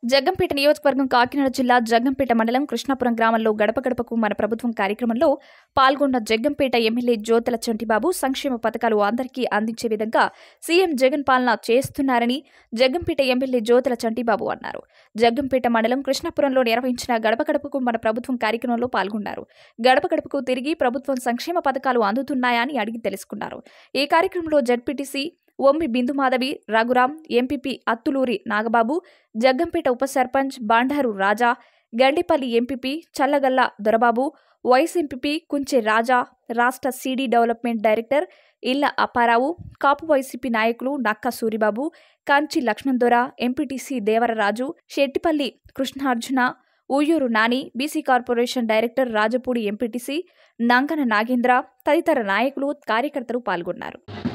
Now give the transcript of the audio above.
జగ్గంపేట నియోజకవర్గం కాకినాడ జిల్లా జగ్గంపేట మండలం కృష్ణాపురం గ్రామంలో గడప గడపకు మన ప్రభుత్వం కార్యక్రమంలో పాల్గొన్న జగ్గంపేట ఎమ్మెల్యే జ్యోతుల చంటిబాబు సంక్షేమ పథకాలు అందరికీ అందించే విధంగా సీఎం జగన్ పాలన చేస్తున్నారని జగ్గంపేట ఎమ్మెల్యే జ్యోతుల చంటిబాబు అన్నారు జగ్గంపేట మండలం కృష్ణాపురంలో నిర్వహించిన గడప గడపకు మన ప్రభుత్వం కార్యక్రమంలో పాల్గొన్నారు గడప గడపకు తిరిగి ప్రభుత్వం సంక్షేమ పథకాలు అందుతున్నాయా అని అడిగి తెలుసుకున్నారు ఈ కార్యక్రమంలో జడ్పీటీసీ ఒమ్మి బిందుమాధవి రఘురాం ఎంపీపీ అత్తులూరి నాగబాబు జగ్గంపేట ఉప sarpanch Bandaru Raja Gandipalli MPP Challagalla Dorababu vice MPP Kunche Raja రాష్ట్ర సీడీ డెవలప్మెంట్ డైరెక్టర్ ఇళ్ల అప్పారావు కాపు వైసీపీ నాయకులు నక్క Suribabu Kanchi Lakshman Dora MPTC Devararaju Shettipalli Krishnarjuna Uyyuru Nani BC corporation director Rajapudi MPTC Nangana Nagendra తదితర నాయకులు కార్యకర్తలు పాల్గొన్నారు